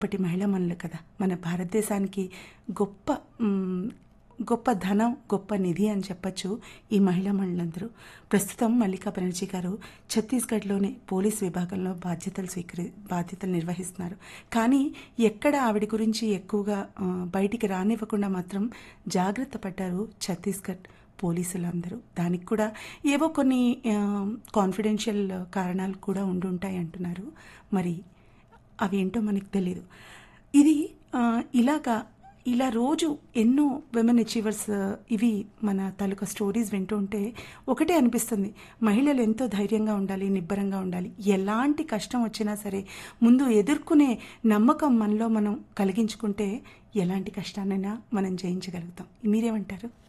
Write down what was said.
ఇప్పటి మహిళమణులు కదా మన భారతదేశానికి గొప్ప మ్, గొప్ప ధనం గొప్ప నిధి అని చెప్పచ్చు ఈ మహిళా మణులందరూ ప్రస్తుతం మల్లికా బెనర్జీ గారు ఛత్తీస్గఢ్లోని పోలీస్ విభాగంలో బాధ్యతలు స్వీకరి బాధ్యతలు నిర్వహిస్తున్నారు కానీ ఎక్కడ ఆవిడ గురించి ఎక్కువగా ఆ, బయటికి రానివ్వకుండా మాత్రం జాగ్రత్త పడ్డారు ఛత్తీస్గఢ్ పోలీసులందరూ దానికి కూడా ఏవో కొన్ని కాన్ఫిడెన్షియల్ కారణాలు కూడా ఉండుంటాయి అంటున్నారు మరి అవి ఏంటో మనకు తెలియదు ఇది ఆ, ఇలాగా ఇలా రోజు ఎన్నో విమెన్ అచీవర్స్ ఇవి మన తాలూకా స్టోరీస్ వింటూ ఉంటే ఒకటే అనిపిస్తుంది మహిళలు ఎంతో ధైర్యంగా ఉండాలి నిబ్బరంగా ఉండాలి ఎలాంటి కష్టం వచ్చినా సరే ముందు ఎదుర్కొనే నమ్మకం మనలో మనం కలిగించుకుంటే ఎలాంటి కష్టాన్నైనా మనం జయించగలుగుతాం మీరేమంటారు